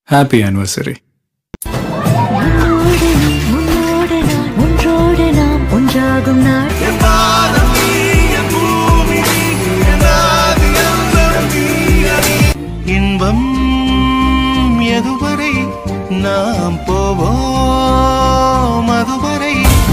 Happy anniversary உன்னோடு நான் ஒன்றோடு நாம் ஒன்றாகும் நாள் இன்பம் எதுவரை நாம் போவோம் அதுவரை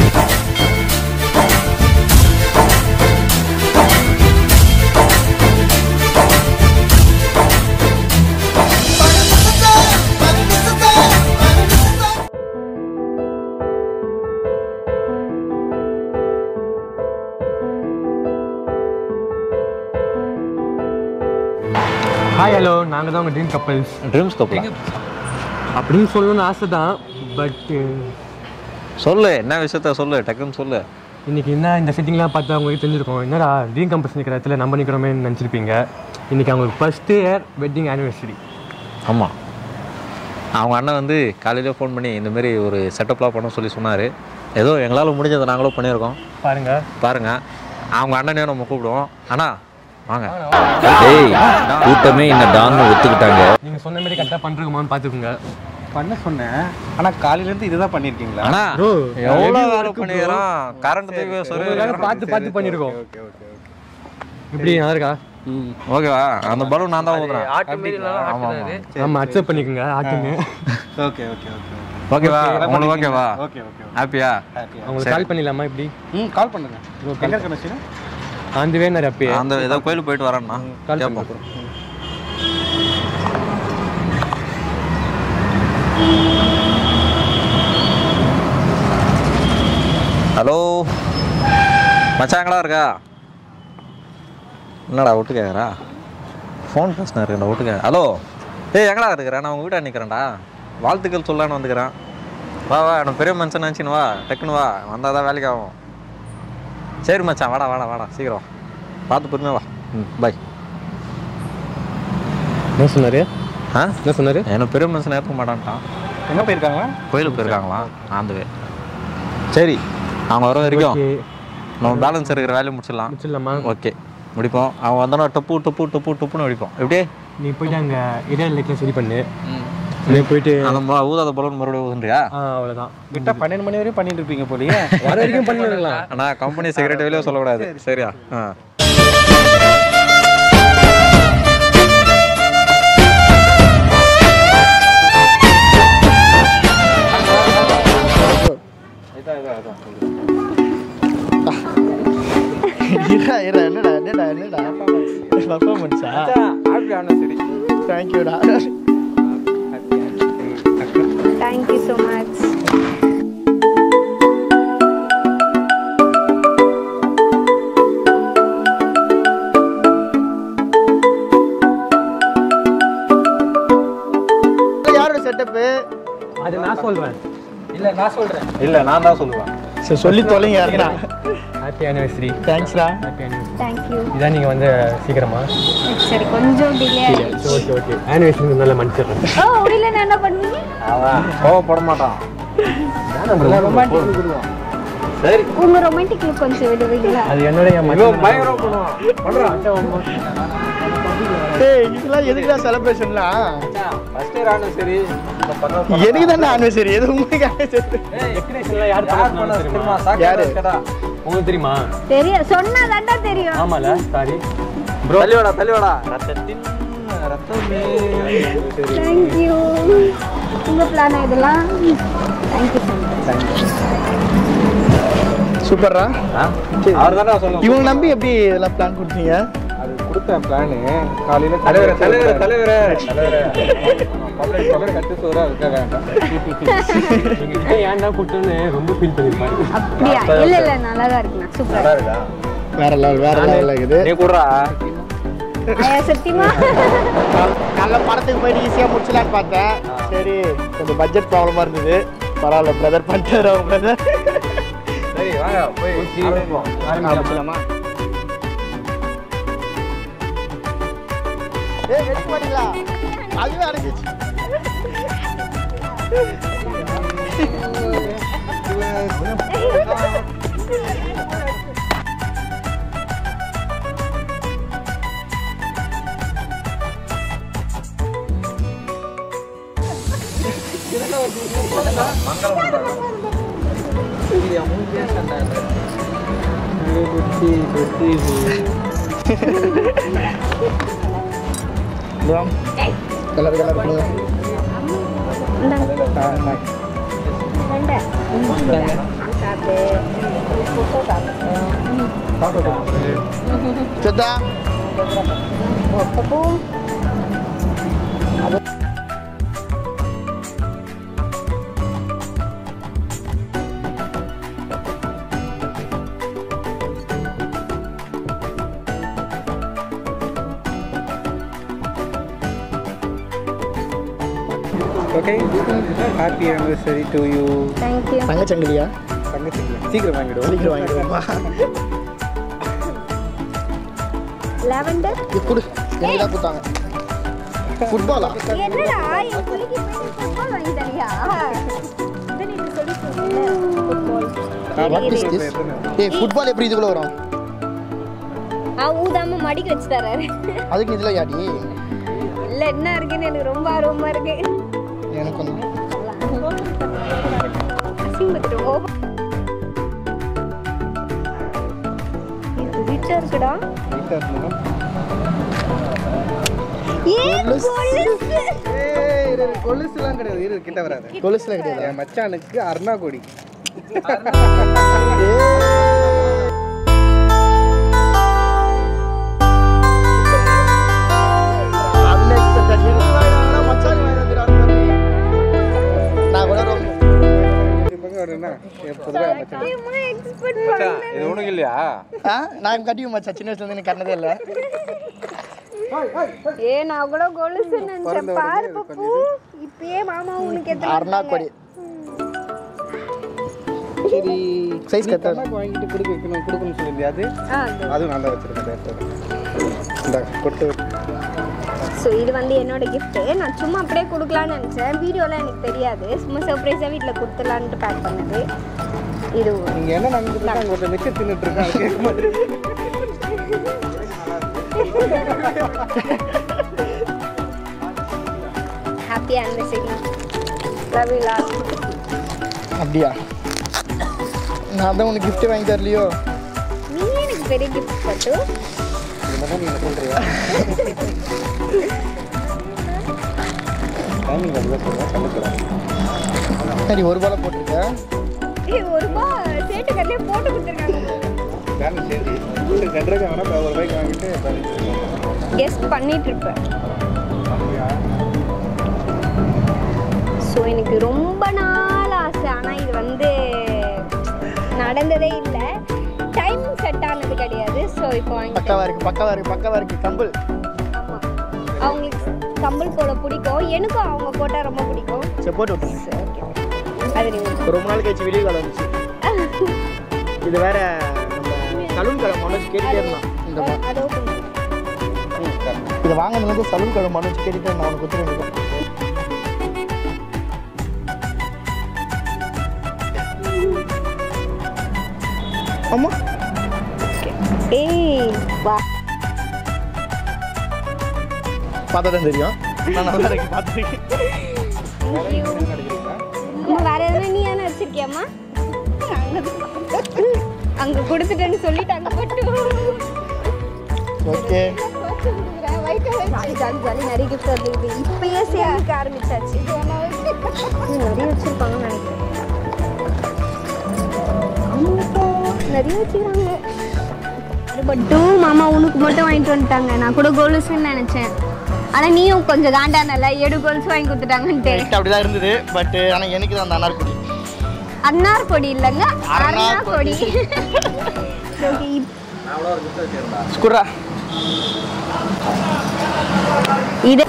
ஹாய் ஹலோ நாங்கள் தான் உங்கள் ட்ரீம் கப்பல்ஸ் ட்ரீம்ஸ் கப்பலா அப்படின்னு சொல்லணும்னு ஆசை தான் பட் சொல்லு என்ன விஷயத்த சொல்லு டக்குன்னு சொல்லு இன்னைக்கு என்ன இந்த செட்டிங்லாம் பார்த்து அவங்களுக்கு தெரிஞ்சிருக்கோம் என்னடா ட்ரீம் கம்பஸ் நிற்கிற இடத்துல நம்ம நிற்கிறோமே நினச்சிருப்பீங்க இன்னைக்கு அவங்களுக்கு ஃபஸ்ட்டு இயர் வெட்டிங் ஆனிவர்சரி ஆமாம் அவங்க அண்ணன் வந்து காலையிலே ஃபோன் பண்ணி இந்த மாதிரி ஒரு செட்டப்லாம் பண்ண சொல்லி சொன்னார் ஏதோ எங்களால் முடிஞ்சதை நாங்களும் பண்ணியிருக்கோம் பாருங்க பாருங்கள் அவங்க அண்ணனையும் நம்ம கூப்பிடுவோம் அண்ணா வாங்க டேய் கூட்டமே என்ன டான்னு ஒத்துக்கிட்டாங்க நீங்கள் சொன்ன மாதிரி கரெக்டாக பண்ணுறோமான்னு பார்த்துக்குங்க பண்ண சொன்னேன் ஆனா காலையில இருந்து இதுதான் பண்ணிருக்கீங்களா அண்ணா Bro, எவ்வளோ heavy வேலை work bro. பண்ணிக்கிறோம் கரண்ட் தேவை உங்களுக்காக பார்த்து பார்த்து பண்ணியிருக்கோம் இப்படி நல்லா இருக்கா ஓகேவா அந்த பலூன் நான் தான் ஊதுறேன் ஆமாம் ஆமாம் ஆமாம் அக்செப்ட் பண்ணிக்கோங்க ஆட்டுங்க ஓகே ஓகே ஓகே ஓகேவா உங்களுக்கு ஓகேவா ஓகே ஓகே ஹாப்பியா அவங்களுக்கு கால் பண்ணிடலாமா இப்படி ம் கால் பண்ணுங்க எங்க இருக்க நசீனா அந்த வேணாரு அப்பயே அந்த ஏதோ கோயிலுக்கு போயிட்டு வரேன்னா கால் கேட்போம் பண்ணுங்க ஹலோ மச்சான் எங்கடா இருக்கா என்னடா விட்டு கேட்குறா ஃபோன் பேசினாரு என்ன விட்டு கேட்க ஹலோ ஏய் எங்கடா இருக்கிறேன் நான் உங்கள் வீட்டை நிற்கிறேன்டா வாழ்த்துக்கள் சொல்லலான்னு வந்துக்கிறேன் வா வா எனக்கு பெரிய மனுஷன் நினச்சின்னு வா டக்குன்னு வா வந்தால் தான் வேலைக்கு ஆகும் சரி மச்சான் வாடா வாடா வாடா சீக்கிரம் பார்த்து பொறுமையாக வா ம் பாய் என்ன சொன்னார் ஆ என்ன சொன்னார் எனக்கு பெரிய மனுஷன் ஏற்க மாட்டான்ட்டான் எங்க போயிருக்காங்க கோயிலுக்கு போயிருக்காங்களா ஆந்துவே சரி அவங்க வர வரைக்கும் ஓகே நம்ம பேலன்ஸ் இருக்கிற வேலையை முடிச்சிடலாம் முடிச்சிடலாமா ஓகே முடிப்போம் அவன் வந்தோன்னா டப்பு டப்பு டப்பு டப்புன்னு அடிப்போம் எப்படியே நீ போயிட்டு அங்கே இடையில லைட்லாம் சரி பண்ணு நீ போயிட்டு அந்த ம- ஊதாத பலூன் மறுபடியும் ஊதுன்றியா ஆ அவ்வளோதான் கிட்ட பன்னெண்டு மணி வரையும் பண்ணிட்டு இருப்பீங்க போலயே வர வரைக்கும் பண்ணிடலாம் அண்ணா கம்பெனி செக்ரட்டரி வெளியே சொல்லக்கூடாது சரியா ஆ இரா இரா என்னடா என்னடா என்னடா பர்ஃபார்மன்ஸா தேங்க்யூடா Thank you so much. யாரோட செட்டப்பு அது நான் சொல்கிறேன் இல்லை நான் தான் சொல்லுவேன் சரி சொல்லி தொலைங்க யாருடா ஹாப்பி ஆனிவர்சரி தேங்க்ஸ்டா ஹாப்பி ஆனிவர்சரி Thank you. இதான் நீங்கள் வந்து சீக்கிரமா சரி கொஞ்சம் டிலே ஓகே ஓகே ஆனிவர்சரி நல்லா மன்னிச்சிடுறேன் ஓ முடியல நான் என்ன பண்ணுவீங்க அவன் கோவப்பட மாட்டான் சரி உங்க ரொமான்டிக் லுக் கொஞ்சம் விடுவீங்களா அது என்னுடைய பயங்கரம் பண்ணுவான் டேய் இதெல்லாம் எதுக்குடா செலிப்ரேஷன்லாம் ஃபர்ஸ்ட் இயர் ஆனும் சரி எனக்கு தானே ஆனிவர்சரி எது உங்களுக்கு ஆனிவர்சரி டெக்கரேஷன்லாம் யார் பண்ணா தெரியுமா யாரு? உங்களுக்கு தெரியுமா தெரியும் சொன்னா தாண்டா தெரியும் ஆமால சாரி தள்ளிவாடா தள்ளிவாடா ரத்தத்தின் ரத்தமே தேங்க்யூ உங்க பிளான் இதெல்லாம் தேங்க்யூ ஸோ மச் சூப்பர்ரா அவர் தானே சொல்லுங்க இவங்க நம்பி எப்படி இதெல்லாம் பிளான் கொடுத்தீங்க அது கொடுத்தேன் பிளானு காலையில தலைவரே தலைவரே தலைவரே தலைவரே பப்ளிக் பப்ளிக் கட்டு சோறா இருக்க வேண்டாம் நீங்க ஏன்டா கூட்டம்னு ரொம்ப ஃபீல் பண்ணிருப்பாரு அப்படியா இல்ல இல்ல நல்லா தான் இருக்குண்ணா சூப்பரா வேற லெவல் வேற லெவல் இருக்குது நீ கூடுறா ஐயா சத்தியமா நல்ல படத்துக்கு போயிட்டு ஈஸியாக முடிச்சலான்னு பார்த்தேன் சரி கொஞ்சம் பட்ஜெட் ப்ராப்ளமாக இருந்தது பரவாயில்ல பிரதர் பண்ணிட்டாரு அவங்க பிரதர் சரி வாங்க போய் ஆரம்பிப்போம் ஆரம்பிச்சலாமா ஏய் வெட்டி மாட்டீங்களா அதுவே அடைஞ்சிச்சு கலர் கலர் கொடுங்க சித்தா okay happy anniversary to you thank you தங்கச்சங்கிலியா தங்கச்சி சீக்கிரம் வாங்கிடுவோம் சீக்கிரம் வாங்கிடுவோமா லாவெண்டர் இது கொடு எனக்கு தான் கொடுத்தாங்க ஃபுட்பாலா என்னடா என் புள்ளிக்கு போய் ஃபுட்பால் வாங்கி தரியா இதை நீங்க சொல்லி வாட் இஸ் திஸ் ஏய் ஃபுட்பால் எப்படி இதுக்குள்ள வரும் ஆ ஊதாம மடிக்க வச்சு தராரு அதுக்கு இதில் யாடி இல்ல என்ன இருக்குன்னு எனக்கு ரொம்ப ஆர்வமா இருக்கு எனக்கு வந்து அசிங்கப்பட்டு ஓவர் இது ரிச்சா இருக்குடா ஏன் கொலுசு கொலுசுலாம் கிடையாது இரு கிட்ட வராது கொலுசுல கிடையாது என் மச்சானுக்கு அருணா கொடி Unexpected. என்ன வாங்கினாங்கன்னா மச்சான் வாங்கி வந்துடுறாரு பாரு. நான் கூட ரொம்ப பக்கம் வருதுன்னா எப்போதுமே மச்சான் சத்தியமா expect மச்சான், பண்ணல. இது உனக்கு இல்லையா ஆ நான் கட்டியும் மச்சான் சின்ன வயசுல இருந்து எனக்கு கண்ணதே இல்லை ஏ நான் கூட கொலுசு நினைச்சேன் பாரு பப்பு இப்பயே மாமா உனக்கு எத்தனை அருணா கொடி சரி சைஸ் கரெக்டாக அண்ணாக்கு வாங்கிட்டு கொடுக்க வைக்கணும் கொடுக்கணும்னு சொல்லியிருந்தியா அது ஆ, அது. அதுவும் நல்லா வச்சிருக்கேன் இந்த கொட்டு ஸோ இது வந்து என்னோட gift நான் சும்மா அப்படியே கொடுக்கலான்னு நினச்சேன் வீடியோலாம் எனக்கு தெரியாது சும்மா சர்ப்ரைஸாக வீட்டில் கொடுத்துலான்ட்டு பேக் பண்ணது இது நீங்க என்ன நடந்துட்டு அங்கே ஒருத்தர் மிச்சம் தின்னுட்டு இருக்காங்க கேட்க மாதிரி happy anniversary love you lot அப்படியா நான் தான் உனக்கு gift வாங்கி தரலையோ நீ எனக்கு பெரிய கிஃப்ட் பட்டு என்னதான் நீங்க சொல்றியா டைமிங் அதுதான் சொல்றேன் கண்டுக்கலாம் சரி ஒரு பாலை போட்டிருக்கேன் ஏய் ஒரு ரூபா சேட்டு கல்லே போட்டு கொடுத்துருக்காங்க பேலன்ஸ் சரி ரெண்டு ரூபாய்க்கு வாங்கினா ஒரு ரூபாய்க்கு வாங்கிட்டு balance கெஸ் பண்ணிட்டு இருப்பேன் ஸோ எனக்கு ரொம்ப நாள் ஆசை ஆனால் இது வந்து நடந்ததே இல்லை டைம் செட் ஆனது கிடையாது ஸோ இப்போ வாங்கி பக்காவா இருக்கு பக்காவா இருக்கு பக்காவா இருக்கு கம்பல் ஆமா. அவங்களுக்கு கம்பல் போட பிடிக்கும் எனக்கும் அவங்க போட்டால் ரொம்ப பிடிக்கும் சரி போட்டு விட்டுருங்க So, okay. அது நீங்கள் ரொம்ப நாள் கழிச்சு வீடியோ கால் வந்துச்சு இது வேற நம்ம சலூன் கடை மனோஜ் கேட்டுட்டே இருந்தான் இந்த மா- அது ஓப்பன் இதை வாங்கினதுலேருந்து சலூன் கடை மனோஜ் கேட்டுட்டே இருந்தான் அவனுக்கு கொடுத்துட்டு வந்துட்டேன் ஆமா ஏய் வா பார்த்தா தான் தெரியும் நான் நல்லா இருக்கு பார்த்துருக்கேன் Thank you. அம்மா வேற எதுனா நீ என்ன வச்சிருக்கியாம்மா அங்க கொடுத்துட்டேன்னு சொல்லிட்டு அங்க போட்டு ஓகே ஜாலி ஜாலி ஜாலி நிறைய கிஃப்ட் வந்துருக்கு இப்பயே சேமிக்க ஆரம்பிச்சாச்சு இன்னும் நிறைய வச்சிருப்பாங்கன்னு நினைக்கிறேன் ஆமாப்பா, நிறைய வச்சுக்கிறாங்க அது மட்டும் மாமா உனக்கு மட்டும் வாங்கிட்டு வந்துட்டாங்க நான் கூட கோல்ஸுன்னு நினைச்சேன் ஆனா நீயும் கொஞ்சம் காண்டானல ஏடு கோல்ஸ் வாங்கி கொடுத்துட்டாங்கன்ட்டு அப்படிதான் இருந்தது பட் ஆனால் எனக்கு தான் அந்த அனார்குடி அன்னார் கொடி இல்லைங்க அருணா அருணா கொடி கொடி. ஓகே ஸ்குரா இது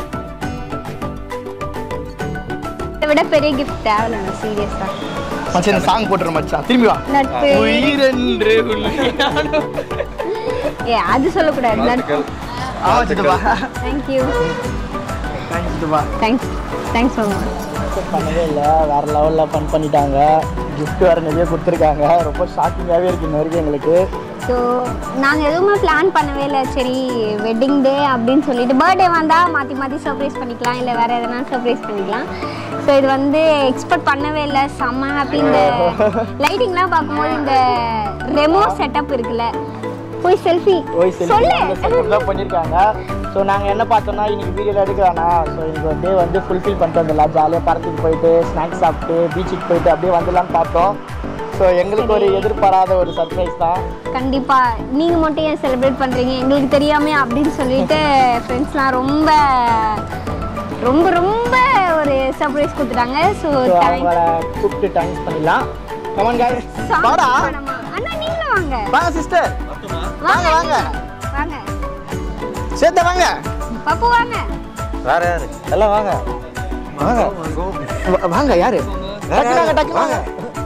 இதை விட பெரிய கிஃப்ட் தேவை சீரியஸா மச்சான் இந்த சாங் போட்டுரு மச்சான் திரும்பி வா நட்பு உயிரென்று உன்னை- ஏ அது சொல்லக்கூடாது நட்பு ஆமா சித்தப்பா தேங்க்யூ தேங்க்ஸ் சித்தப்பா தேங்க்ஸ் தேங்க்ஸ் ஸோ மச் பண்ணவே இல்லை வேற லெவலில் ஃபன் பண்ணிட்டாங்க gift வேற நிறைய கொடுத்துருக்காங்க ரொம்ப ஷாக்கிங்காகவே இருக்கு இன்ன வரைக்கும் எங்களுக்கு ஸோ நாங்கள் எதுவுமே பிளான் பண்ணவே இல்லை சரி வெட்டிங் டே அப்படின்னு சொல்லிட்டு பர்த்டே வந்தால் மாற்றி மாற்றி சர்ப்ரைஸ் பண்ணிக்கலாம் இல்லை வேறு எதனா சர்ப்ரைஸ் பண்ணிக்கலாம் ஸோ இது வந்து எக்ஸ்பெக்ட் பண்ணவே இல்லை செம்ம ஹாப்பி இந்த லைட்டிங்லாம் பார்க்கும்போது இந்த ரெமோ செட்டப் இருக்குல்ல போய் செல்ஃபி ஓய் செல்வி சொல்லு அந்த செட்டப் தான் பண்ணியிருக்காங்க ஸோ நாங்கள் என்ன பார்த்தோம்னா இன்னைக்கு வீடியோவில் எடுக்க வேணாம் ஸோ இன்னைக்கு வந்து வந்து ஃபுல்ஃபில் பண்ணிட்டு வந்துடலாம் ஜாலியாக படத்துக்கு போயிட்டு ஸ்நாக்ஸ் சாப்பிட்டு பீச்சுக்கு போயிட்டு அப்படியே வந்துடலாம்னு பார்த்தோம் ஸோ எங்களுக்கு ஒரு எதிர்பாராத ஒரு சர்ப்ரைஸ் தான் கண்டிப்பா நீங்க மட்டும் ஏன் செலிப்ரேட் பண்றீங்க எங்களுக்கு தெரியாம அப்படின்னு சொல்லிட்டு ஃப்ரெண்ட்ஸ்லாம் ரொம்ப ரொம்ப ரொம்ப ஒரு சர்ப்ரைஸ் கொடுத்துட்டாங்க ஸோ ஸோ அவங்கள கூப்பிட்டு டைம் பண்ணிடலாம் கமன் காய் வாடா அண்ணா நீங்களும் வாங்க வாங்க சிஸ்டர் வாங்க வாங்க வாங்க சேர்த்த வாங்க பப்பு வாங்க வேற யாரு எல்லாம் வாங்க வாங்க வா- வாங்க யாரு டக்குனு வாங்க டக்குனு வாங்க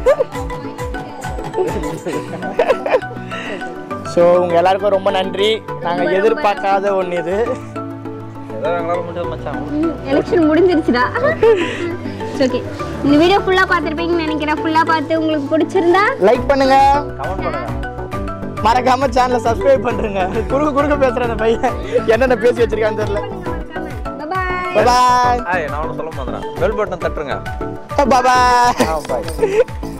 ஸோ உங்க எல்லாருக்கும் ரொம்ப நன்றி நாங்கள் எதிர்பார்க்காத ஒன்று இது ஏதோ எங்களால் முடியாது மச்சான் எலெக்ஷன் முடிஞ்சிருச்சுடா ஓகே இந்த வீடியோ ஃபுல்லாக பார்த்துருப்பீங்கன்னு நினைக்கிறேன் ஃபுல்லாக பார்த்து உங்களுக்கு பிடிச்சிருந்தா லைக் பண்ணுங்க கமெண்ட் பண்ணுங்க மறக்காம சேனலை சப்ஸ்கிரைப் பண்ணுங்க குறுக்கு குறுக்க பேசுறேன் அந்த பையன் என்னென்ன பேசி வச்சிருக்கான்னு தெரியல பாய் பாய் ஆய் நான் ஒன்றும் சொல்ல மாட்டேன் பெல் பட்டன் தட்டுருங்க பாய் பாய்